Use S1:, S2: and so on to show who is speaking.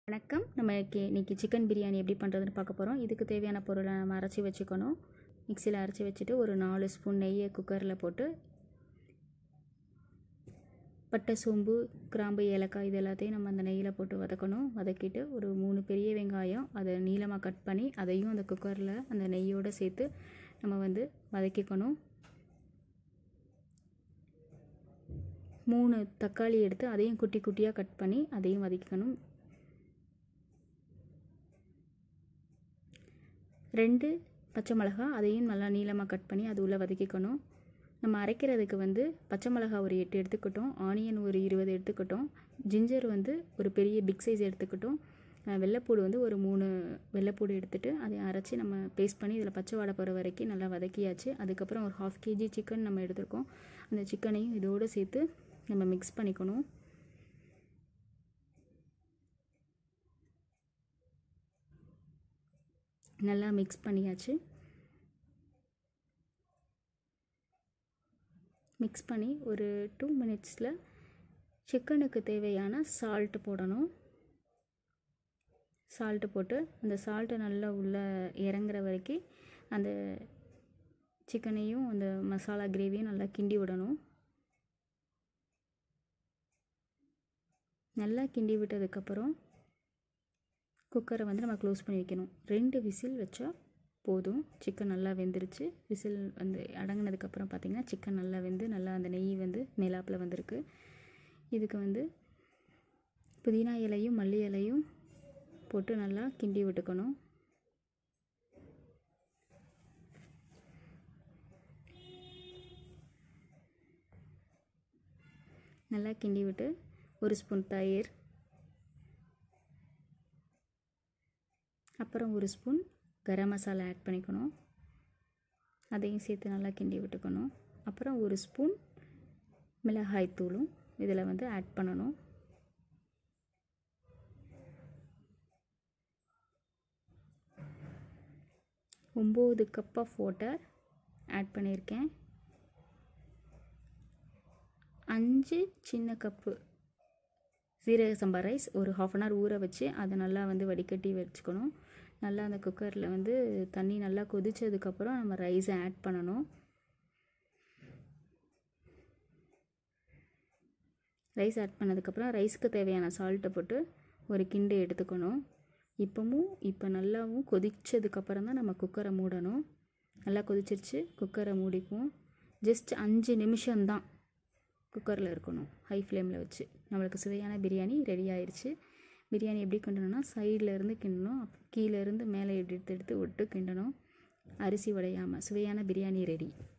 S1: வணக்கம் நம்ம இன்னைக்கு இன்னைக்கு சிக்கன் பிரியாணி எப்படி பண்ணுறதுன்னு பார்க்க போகிறோம் இதுக்கு தேவையான பொருளை நம்ம அரைச்சி வச்சுக்கணும் மிக்சியில் அரைச்சி வச்சுட்டு ஒரு நாலு ஸ்பூன் நெய்யை குக்கரில் போட்டு பட்டை சோம்பு கிராம்பு ஏலக்காய் இது எல்லாத்தையும் நம்ம அந்த நெய்யில் போட்டு வதக்கணும் வதக்கிட்டு ஒரு மூணு பெரிய வெங்காயம் அதை நீளமாக கட் பண்ணி அதையும் அந்த குக்கரில் அந்த நெய்யோடு சேர்த்து நம்ம வந்து வதக்கிக்கணும் மூணு தக்காளி எடுத்து அதையும் குட்டி குட்டியாக கட் பண்ணி அதையும் வதக்கிக்கணும் ரெண்டு பச்சை மிளகா அதையும் நல்லா நீளமாக கட் பண்ணி அது உள்ளே வதக்கிக்கணும் நம்ம அரைக்கிறதுக்கு வந்து பச்சை மிளகா ஒரு எட்டு எடுத்துக்கிட்டோம் ஆனியன் ஒரு இருபது எடுத்துக்கிட்டோம் ஜிஞ்சர் வந்து ஒரு பெரிய பிக் சைஸ் எடுத்துக்கிட்டோம் வெள்ளைப்பூடு வந்து ஒரு மூணு வெள்ளைப்பூடு எடுத்துகிட்டு அதை அரைச்சி நம்ம பேஸ்ட் பண்ணி இதில் பச்சை வாடை போகிற வரைக்கும் நல்லா வதக்கியாச்சு அதுக்கப்புறம் ஒரு ஹாஃப் கேஜி சிக்கன் நம்ம எடுத்துருக்கோம் அந்த சிக்கனையும் இதோடு சேர்த்து நம்ம மிக்ஸ் பண்ணிக்கணும் நல்லா மிக்ஸ் பண்ணியாச்சு மிக்ஸ் பண்ணி ஒரு டூ மினிட்ஸில் சிக்கனுக்கு தேவையான சால்ட்டு போடணும் சால்ட்டு போட்டு அந்த சால்ட்டை நல்லா உள்ளே இறங்குற வரைக்கும் அந்த சிக்கனையும் அந்த மசாலா கிரேவியும் நல்லா கிண்டி விடணும் நல்லா கிண்டி விட்டதுக்கப்புறம் குக்கரை வந்து நம்ம க்ளோஸ் பண்ணி வைக்கணும் ரெண்டு விசில் வச்சா போதும் சிக்கன் நல்லா வெந்துருச்சு விசில் வந்து அடங்கினதுக்கப்புறம் பார்த்திங்கன்னா சிக்கன் நல்லா வெந்து நல்லா அந்த நெய் வந்து மேலாப்பில் வந்திருக்கு இதுக்கு வந்து புதினா இலையும் மல்லி இலையும் போட்டு நல்லா கிண்டி விட்டுக்கணும் நல்லா கிண்டி விட்டு ஒரு ஸ்பூன் தயிர் அப்புறம் ஒரு ஸ்பூன் கரம் மசாலா ஆட் பண்ணிக்கணும் அதையும் சேர்த்து நல்லா கிண்டி விட்டுக்கணும் அப்புறம் ஒரு ஸ்பூன் மிளகாய் தூளும் இதில் வந்து ஆட் பண்ணணும் ஒம்பது கப் ஆஃப் வாட்டர் ஆட் பண்ணியிருக்கேன் அஞ்சு சின்ன கப்பு சீரக சம்பா ரைஸ் ஒரு ஹாஃப் அன் ஹவர் ஊற வச்சு அதை நல்லா வந்து வடிகட்டி வச்சுக்கணும் நல்லா அந்த குக்கரில் வந்து தண்ணி நல்லா கொதித்ததுக்கப்புறம் நம்ம ரைஸை ஆட் பண்ணணும் ரைஸ் ஆட் பண்ணதுக்கப்புறம் ரைஸ்க்கு தேவையான சால்ட்டை போட்டு ஒரு கிண்டு எடுத்துக்கணும் இப்போவும் இப்போ நல்லாவும் கொதித்ததுக்கப்புறம் தான் நம்ம குக்கரை மூடணும் நல்லா கொதிச்சிருச்சு குக்கரை மூடிக்குவோம் ஜஸ்ட் அஞ்சு நிமிஷம்தான் குக்கரில் இருக்கணும் ஹை ஃப்ளேமில் வச்சு நம்மளுக்கு சுவையான பிரியாணி ரெடி ஆயிடுச்சு பிரியாணி எப்படி கிண்டணும்னா சைடில் இருந்து கிண்டணும் கீழே இருந்து மேலே எடுத்து எடுத்து விட்டு கிண்டணும் அரிசி உடையாமல் சுவையான பிரியாணி ரெடி